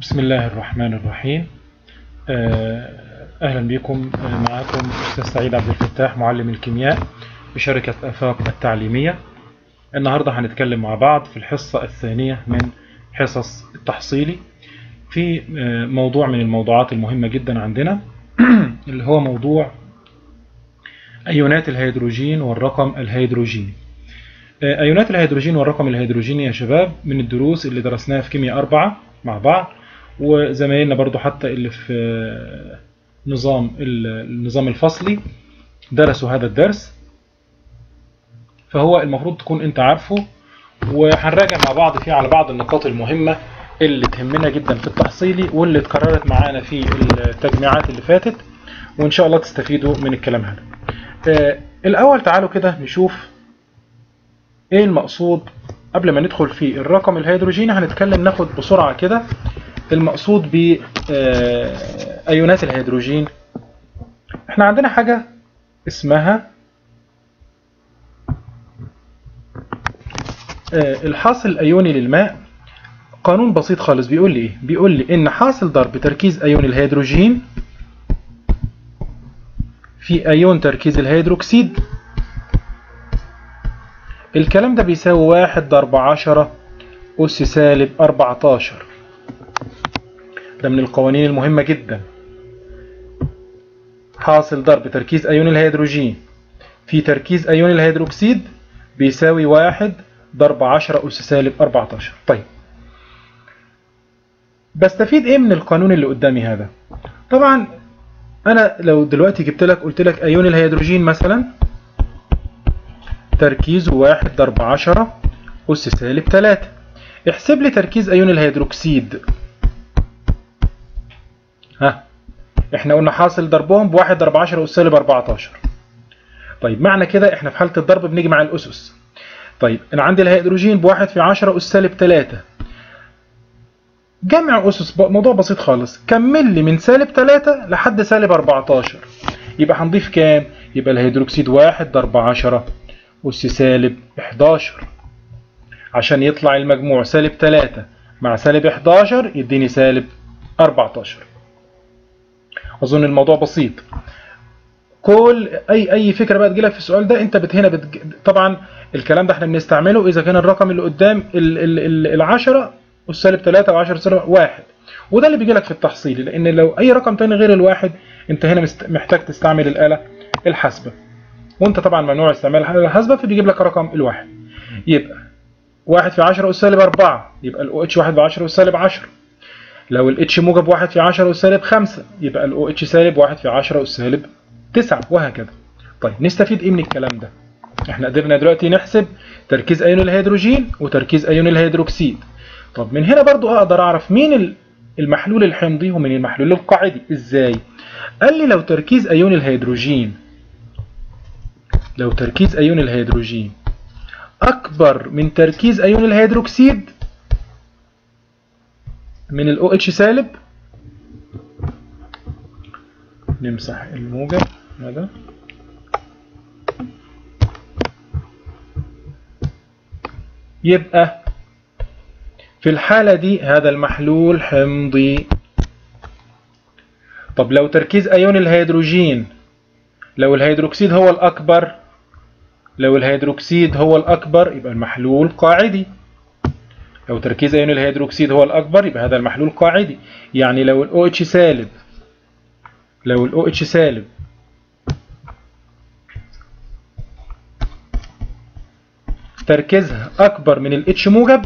بسم الله الرحمن الرحيم أهلا بكم معكم أستاذ سعيد عبد الفتاح معلم الكيمياء بشركة آفاق التعليمية النهاردة هنتكلم مع بعض في الحصة الثانية من حصص التحصيلي في موضوع من الموضوعات المهمة جدا عندنا اللي هو موضوع أيونات الهيدروجين والرقم الهيدروجيني أيونات الهيدروجين والرقم الهيدروجيني يا شباب من الدروس اللي درسناها في كيمياء أربعة مع بعض وزمايلنا برضو حتى اللي في نظام النظام الفصلي درسوا هذا الدرس فهو المفروض تكون انت عارفه وهنراجع مع بعض فيه على بعض النقاط المهمة اللي تهمنا جدا في التحصيلي واللي اتكررت معانا في التجميعات اللي فاتت وان شاء الله تستفيدوا من الكلام هذا آه الاول تعالوا كده نشوف ايه المقصود قبل ما ندخل في الرقم الهيدروجيني هنتكلم ناخد بسرعة كده المقصود بأيونات الهيدروجين احنا عندنا حاجة اسمها الحاصل الأيوني للماء قانون بسيط خالص بيقول لي ايه بيقول لي ان حاصل ضرب تركيز أيون الهيدروجين في أيون تركيز الهيدروكسيد الكلام ده بيساوي واحد ضرب عشرة أس سالب أربعتاشر ده من القوانين المهمة جدا حاصل ضرب تركيز أيون الهيدروجين في تركيز أيون الهيدروكسيد بيساوي واحد ضرب عشرة أس سالب أربعتاشر طيب بستفيد إيه من القانون اللي قدامي هذا طبعا أنا لو دلوقتي جبت لك قلت لك أيون الهيدروجين مثلا تركيزه واحد ضرب عشرة أس سالب تلاتة احسب لي تركيز أيون الهيدروكسيد ها احنا قلنا حاصل ضربهم بواحد ضرب عشرة أس سالب أربعتاشر طيب معنى كده احنا في حالة الضرب بنجمع الأسس طيب أنا عندي الهيدروجين بواحد في عشرة أس سالب تلاتة جمع أسس موضوع بسيط خالص كمل لي من سالب تلاتة لحد سالب أربعتاشر يبقى هنضيف كام؟ يبقى الهيدروكسيد واحد ضرب عشرة أس سالب 11 عشان يطلع المجموع سالب 3 مع سالب 11 يديني سالب 14 أظن الموضوع بسيط كل أي أي فكرة بقى تجيلك في السؤال ده أنت بت هنا بتج... طبعا الكلام ده احنا بنستعمله إذا كان الرقم اللي قدام ال ال ال العشرة أس سالب 3 و10 سالب 1 وده اللي بيجي لك في التحصيل لأن لو أي رقم تاني غير الواحد أنت هنا محتاج تستعمل الآلة الحاسبة وانت طبعا ممنوع استعمال الآلة الحاسبة فبيجيب لك رقم الواحد يبقى واحد في 10 أس سالب 4 يبقى ال OH واحد ب 10 أس سالب 10 لو ال H موجب واحد في 10 أس سالب 5 يبقى ال OH سالب واحد في 10 أس سالب 9 وهكذا طيب نستفيد ايه من الكلام ده احنا قدرنا دلوقتي نحسب تركيز ايون الهيدروجين وتركيز ايون الهيدروكسيد طب من هنا برضو اقدر اعرف مين المحلول الحمضي ومن المحلول القاعدي ازاي قال لي لو تركيز ايون الهيدروجين لو تركيز أيون الهيدروجين أكبر من تركيز أيون الهيدروكسيد من ال OH سالب نمسح الموجب هذا يبقى في الحالة دي هذا المحلول حمضي طب لو تركيز أيون الهيدروجين لو الهيدروكسيد هو الأكبر لو الهيدروكسيد هو الأكبر يبقى المحلول قاعدي لو تركيز أيون الهيدروكسيد هو الأكبر يبقى هذا المحلول قاعدي يعني لو ال OH سالب لو ال OH سالب تركيزها أكبر من ال H موجب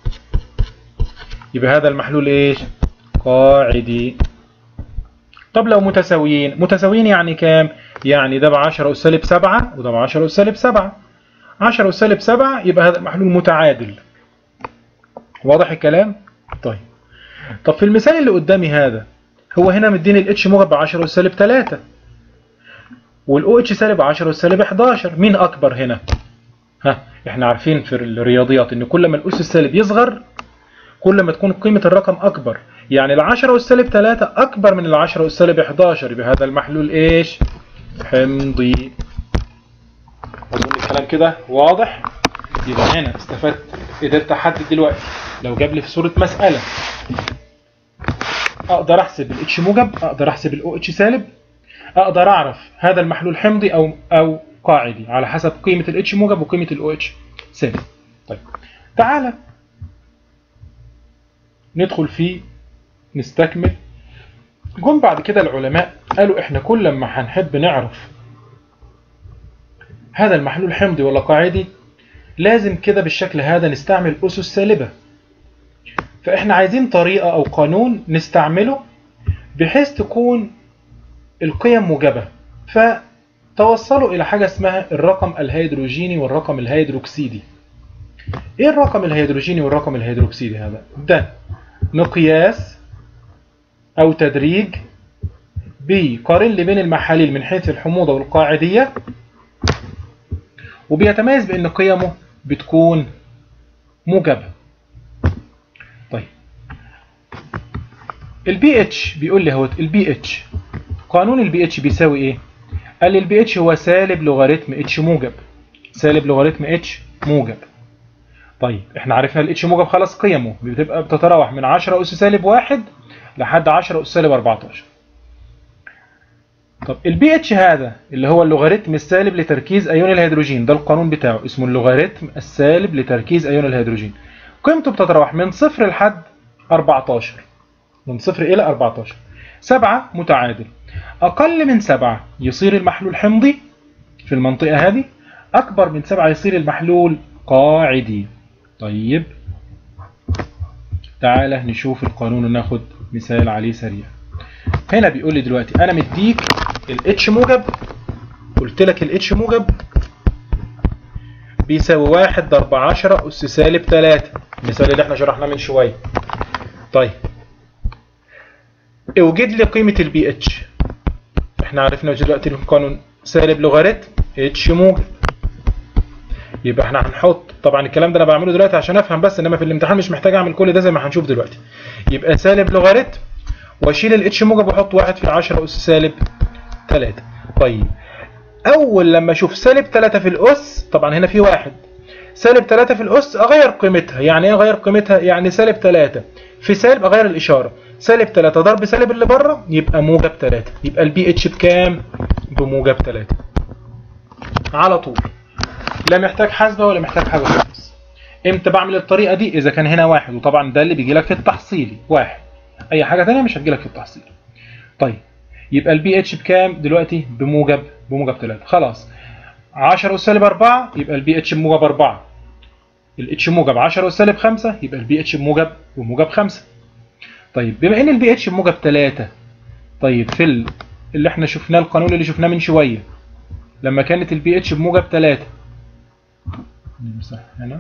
يبقى هذا المحلول إيش؟ قاعدي طب لو متساويين متساويين يعني كام؟ يعني ده ب 10 أس سالب 7 وده ب 10 أس سالب 7 10 أس سالب 7 يبقى هذا محلول متعادل واضح الكلام؟ طيب طب في المثال اللي قدامي هذا هو هنا مديني الاتش موجب ب 10 أس سالب 3 والاو اتش سالب 10 أس سالب 11 مين أكبر هنا؟ ها احنا عارفين في الرياضيات ان كل ما الاس السالب يصغر كل ما تكون قيمة الرقم أكبر يعني ال 10 أس سالب 3 أكبر من ال 10 أس سالب 11 يبقى هذا المحلول إيش؟ حمضي أظن الكلام كده واضح يبقى هنا استفدت قدرت أحدد دلوقتي لو جاب لي في صورة مسألة اقدر احسب الاتش موجب اقدر احسب الاو اتش سالب اقدر اعرف هذا المحلول حمضي او او قاعدي على حسب قيمه الاتش موجب وقيمه الاو اتش سالب طيب تعالى ندخل فيه نستكمل جم بعد كده العلماء قالوا احنا كل ما هنحب نعرف هذا المحلول حمضي ولا قاعدي لازم كده بالشكل هذا نستعمل أسس سالبة فإحنا عايزين طريقة أو قانون نستعمله بحيث تكون القيم موجبة فتوصلوا إلى حاجة اسمها الرقم الهيدروجيني والرقم الهيدروكسيدي إيه الرقم الهيدروجيني والرقم الهيدروكسيدي هذا؟ ده مقياس أو تدريج بيقارن لي بين المحاليل من حيث الحموضة والقاعدية وبيتميز بأن قيمه بتكون موجبة طيب البي اتش بيقول لي اهوت البي اتش قانون البي اتش بيساوي ايه قال لي البي اتش هو سالب لوغاريتم اتش موجب سالب لوغاريتم اتش موجب طيب احنا عرفنا الاتش موجب خلاص قيمه بتبقى بتتراوح من 10 اس سالب 1 لحد 10 اس سالب 14 طب البي اتش هذا اللي هو اللوغاريتم السالب لتركيز ايون الهيدروجين ده القانون بتاعه اسمه اللوغاريتم السالب لتركيز ايون الهيدروجين قيمته بتتراوح من صفر لحد 14 من صفر الى 14 7 متعادل اقل من 7 يصير المحلول حمضي في المنطقه هذه اكبر من 7 يصير المحلول قاعدي طيب تعالى نشوف القانون وناخد مثال عليه سريع هنا بيقول لي دلوقتي انا مديك الاتش موجب قلت لك الاتش موجب بيساوي 1 ضرب 10 اس سالب 3 المثال اللي احنا شرحناه من شويه طيب اوجد لي قيمه البي اتش احنا عرفنا دلوقتي القانون سالب لوغاريتم اتش موجب يبقى احنا هنحط طبعا الكلام ده انا بعمله دلوقتي عشان افهم بس انما في الامتحان مش محتاج اعمل كل ده زي ما هنشوف دلوقتي يبقى سالب لوغاريتم واشيل الاتش موجب واحط 1 في 10 اس سالب 3 طيب اول لما اشوف سالب 3 في الاس طبعا هنا في واحد سالب 3 في الاس اغير قيمتها يعني ايه اغير قيمتها يعني سالب 3 في سالب اغير الاشاره سالب 3 ضرب سالب اللي بره يبقى موجب 3 يبقى البي اتش بكام بموجب 3 على طول لا محتاج حاسبه ولا محتاج حاجه خالص امتى بعمل الطريقه دي اذا كان هنا واحد وطبعا ده اللي بيجي لك في التحصيلي واحد اي حاجه ثانيه مش هتجي لك في التحصيل طيب يبقى البي اتش بكام دلوقتي بموجب بموجب 3 خلاص 10 اس سالب 4 يبقى البي اتش بموجب 4 الاتش موجب 10 اس سالب 5 يبقى البي اتش بموجب بموجب 5 طيب بما ان البي اتش بموجب 3 طيب في ال... اللي احنا شفناه القانون اللي شفناه من شويه لما كانت البي اتش بموجب 3 نمسح هنا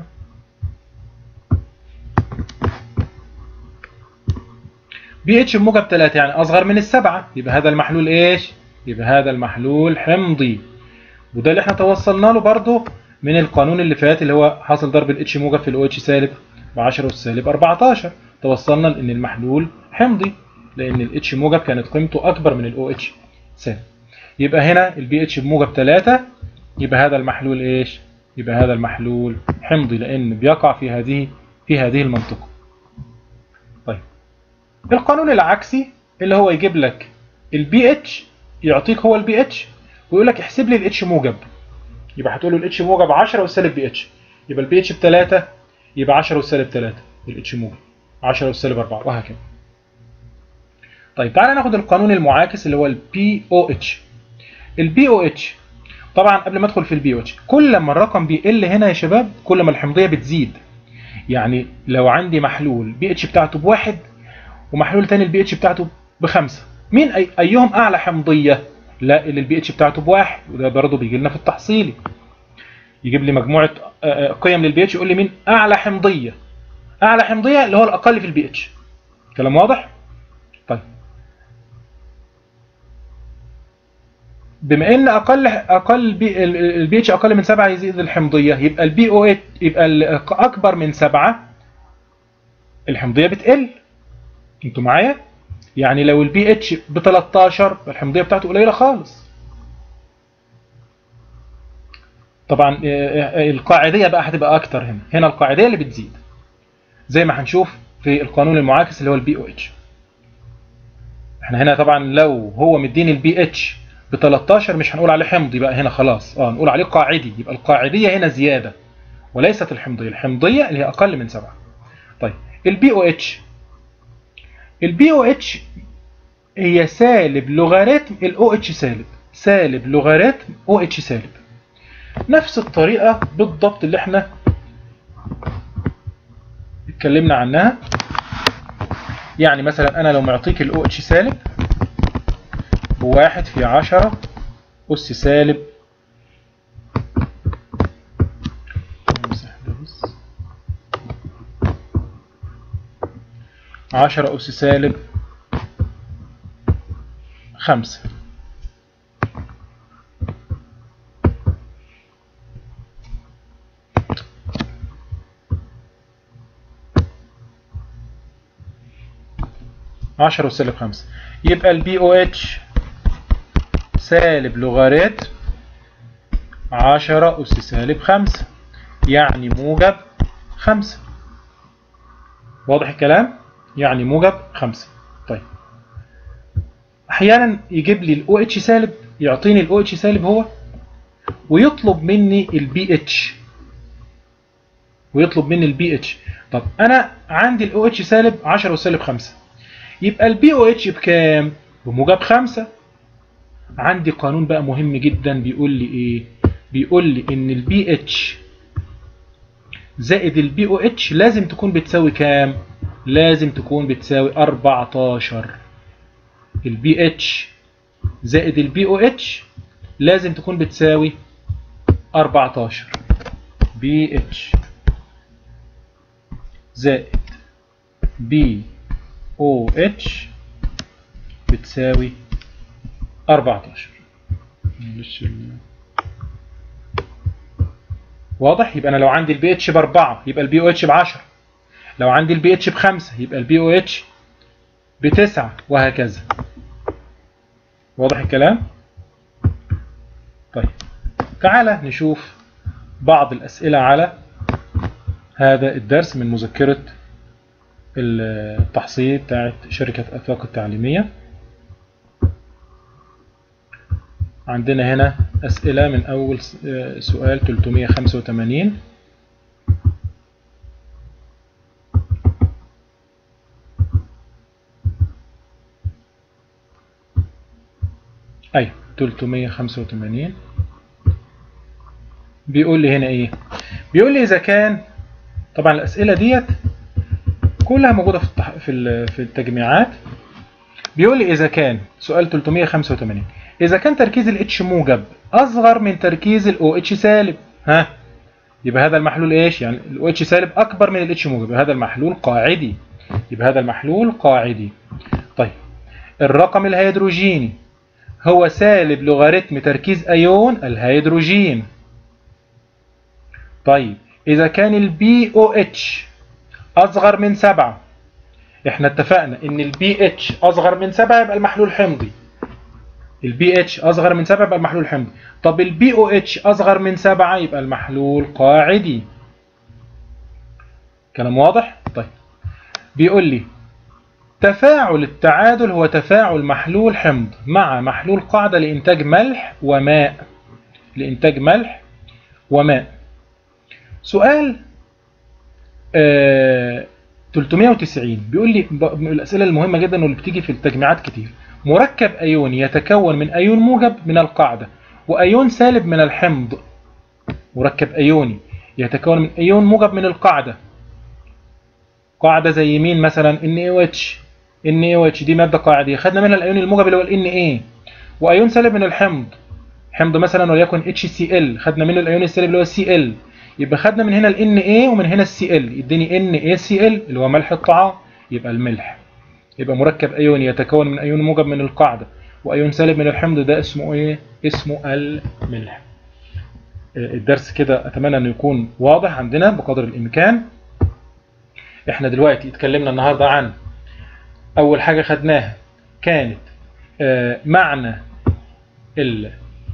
بي اتش بموجب 3 يعني اصغر من السبعه يبقى هذا المحلول ايش يبقى هذا المحلول حمضي وده اللي احنا توصلنا له برضه من القانون اللي فات اللي هو حاصل ضرب الاتش موجب في الاو اتش سالب ب 10 اس سالب 14 توصلنا لان المحلول حمضي لان الاتش موجب كانت قيمته اكبر من الاو اتش سالب يبقى هنا البي اتش بموجب 3 يبقى هذا المحلول ايش يبقى هذا المحلول حمضي لان بيقع في هذه في هذه المنطقه طيب القانون العكسي اللي هو يجيب لك البي اتش يعطيك هو البي اتش ويقول لك احسب لي الاتش موجب يبقى هتقول له الاتش موجب 10 والسالب بي اتش يبقى البي اتش ب 3 يبقى 10 والسالب 3 الاتش موجب 10 والسالب 4 وهكذا طيب تعالى ناخد القانون المعاكس اللي هو البي او اتش البي او اتش طبعا قبل ما ادخل في البي او اتش كل ما الرقم بيقل هنا يا شباب كل ما الحمضيه بتزيد يعني لو عندي محلول بي اتش بتاعته بواحد ومحلول تاني البي اتش بتاعته بخمسة مين أي ايهم اعلى حمضيه لا اللي البي اتش بتاعته بواحد وده برضه بيجي لنا في التحصيلي يجيب لي مجموعه قيم للبي اتش يقول لي مين اعلى حمضيه اعلى حمضيه اللي هو الاقل في البي اتش كلام واضح طيب بما ان اقل اقل بي البي اتش اقل من 7 يزيد الحمضيه يبقى البي او يبقى اكبر من 7 الحمضيه بتقل انتوا معايا يعني لو البي اتش ب 13 الحمضيه بتاعته قليله خالص طبعا القاعديه بقى هتبقى اكتر هنا هنا القاعديه اللي بتزيد زي ما هنشوف في القانون المعاكس اللي هو البي او اتش احنا هنا طبعا لو هو مديني البي اتش ب 13 مش هنقول عليه حمضي بقى هنا خلاص اه نقول عليه قاعدي يبقى القاعديه هنا زياده وليست الحمضيه الحمضيه اللي هي اقل من 7 طيب البي او اتش البي او اتش هي سالب لوغاريتم الاو اتش سالب سالب لوغاريتم او اتش سالب نفس الطريقه بالضبط اللي احنا اتكلمنا عنها يعني مثلا انا لو معطيك الاو اتش سالب بواحد في عشرة أس سالب نمسح ده بس عشرة أس سالب خمسة عشرة أس سالب خمسة يبقى البي او اتش سالب لوغاريتم عشرة أس سالب خمسة يعني موجب خمسة واضح الكلام؟ يعني موجب خمسة طيب أحيانا يجيب لي ال OH سالب يعطيني ال OH سالب هو ويطلب مني ال BH ويطلب مني ال BH طب أنا عندي ال OH سالب 10 أس سالب 5 يبقى ال BOH بكام؟ بموجب 5 عندي قانون بقى مهم جدا بيقول لي ايه بيقول لي ان البي اتش زائد البي او اتش لازم تكون بتساوي كام لازم تكون بتساوي 14 البي اتش زائد البي او اتش لازم تكون بتساوي 14 بي اتش زائد بي او اتش بتساوي 14 معلش واضح يبقى انا لو عندي البي اتش ب 4 يبقى البي او اتش ب 10 لو عندي البي اتش ب 5 يبقى البي او اتش ب 9 وهكذا واضح الكلام طيب تعالى نشوف بعض الأسئلة على هذا الدرس من مذكرة التحصيل بتاعت شركة أفاق التعليمية عندنا هنا أسئلة من أول سؤال 385 أي 385 بيقول لي هنا إيه بيقول لي إذا كان طبعا الأسئلة ديت كلها موجودة في في في التجميعات بيقول لي إذا كان سؤال 385 إذا كان تركيز ال H موجب أصغر من تركيز ال OH سالب ها يبقى هذا المحلول إيش؟ يعني ال OH سالب أكبر من ال H موجب يبقى هذا المحلول قاعدي يبقى هذا المحلول قاعدي طيب الرقم الهيدروجيني هو سالب لوغاريتم تركيز أيون الهيدروجين طيب إذا كان ال BOH أصغر من 7 إحنا اتفقنا إن ال BH أصغر من 7 يبقى المحلول حمضي البي اتش اصغر من 7 يبقى المحلول حمضي طب البي او اتش اصغر من 7 يبقى المحلول قاعدي كلام واضح طيب بيقول لي تفاعل التعادل هو تفاعل محلول حمض مع محلول قاعدة لإنتاج ملح وماء لإنتاج ملح وماء سؤال آه 390 بيقول لي من الأسئلة المهمة جدا واللي بتيجي في التجميعات كتير مركب أيوني يتكون من أيون موجب من القاعدة وأيون سالب من الحمض مركب أيوني يتكون من أيون موجب من القاعدة قاعدة زي مين مثلا NaOH NaOH دي مادة قاعدية خدنا منها الأيون الموجب اللي هو ال Na وأيون سالب من الحمض حمض مثلا وليكن HCl خدنا منه الأيون السالب اللي هو Cl يبقى خدنا من هنا ال Na ومن هنا ال Cl يديني NaCl اللي هو ملح الطعام يبقى الملح يبقى مركب أيوني يتكون من أيون موجب من القاعدة وأيون سالب من الحمض ده اسمه إيه؟ اسمه الملح الدرس كده أتمنى أنه يكون واضح عندنا بقدر الإمكان إحنا دلوقتي اتكلمنا النهاردة عن أول حاجة خدناها كانت معنى ال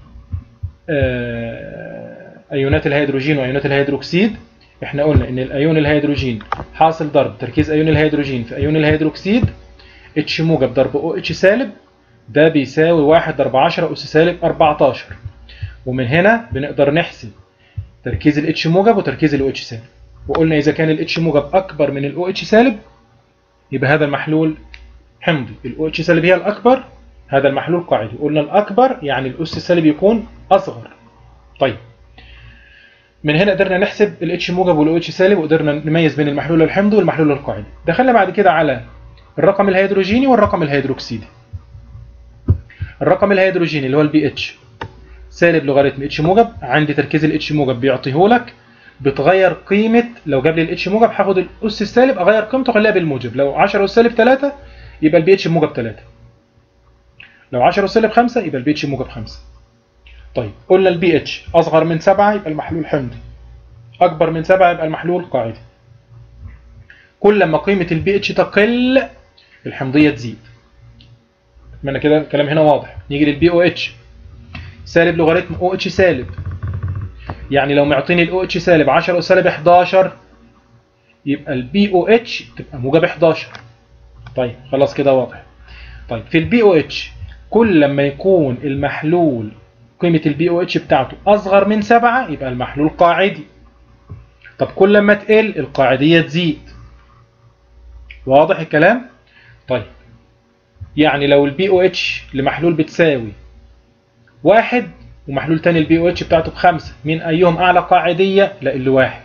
أيونات الهيدروجين وأيونات الهيدروكسيد احنا قلنا ان الايون الهيدروجين حاصل ضرب تركيز ايون الهيدروجين في ايون الهيدروكسيد اتش موجب ضرب او اتش سالب ده بيساوي 1 ضرب 10 اس سالب 14 ومن هنا بنقدر نحسب تركيز الاتش موجب وتركيز الاو اتش سالب وقلنا اذا كان الاتش موجب اكبر من الاو اتش سالب يبقى هذا المحلول حمضي الاو اتش سالب هي الاكبر هذا المحلول قاعدي قلنا الاكبر يعني الاس السالب يكون اصغر طيب من هنا قدرنا نحسب الاتش موجب والاو اتش سالب وقدرنا نميز بين المحلول الحمضي والمحلول القاعدي دخلنا بعد كده على الرقم الهيدروجيني والرقم الهيدروكسيدي الرقم الهيدروجيني اللي هو البي اتش سالب لوغاريتم اتش موجب عندي تركيز الاتش موجب بيعطيه لك بتغير قيمه لو جاب لي الاتش موجب هاخد الاس السالب اغير قيمته اخليها بالموجب لو 10 اس سالب 3 يبقى البي اتش موجب 3 لو 10 اس سالب 5 يبقى البي اتش موجب 5 طيب قلنا البي اتش اصغر من 7 يبقى المحلول حمضي اكبر من 7 يبقى المحلول قاعدي كل ما قيمه البي اتش تقل الحمضيه تزيد اتمنى كده الكلام هنا واضح نيجي للبي او اتش سالب لوغاريتم او اتش سالب يعني لو معطيني الاو اتش سالب 10 اس سالب 11 يبقى البي او اتش تبقى موجب 11 طيب خلاص كده واضح طيب في البي او اتش كل لما يكون المحلول قيمة البي او اتش بتاعته اصغر من 7 يبقى المحلول قاعدي طب كل لما تقل القاعدية تزيد واضح الكلام طيب يعني لو البي او اتش لمحلول بتساوي واحد ومحلول تاني البي او اتش بتاعته بخمسة مين ايهم اعلى قاعدية لا اللي واحد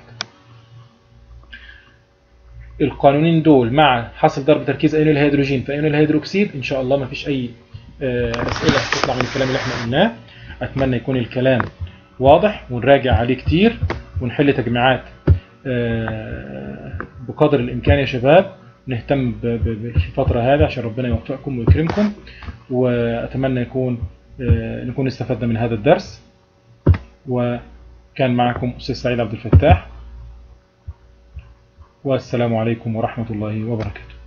القانونين دول مع حصل ضرب تركيز ايون الهيدروجين في ايون الهيدروكسيد ان شاء الله ما فيش اي اسئله تطلع من الكلام اللي احنا قلناه اتمنى يكون الكلام واضح ونراجع عليه كتير ونحل تجميعات بقدر الامكان يا شباب نهتم في الفتره هذه عشان ربنا يوفقكم ويكرمكم واتمنى يكون نكون استفدنا من هذا الدرس وكان معكم استاذ سعيد عبد الفتاح والسلام عليكم ورحمه الله وبركاته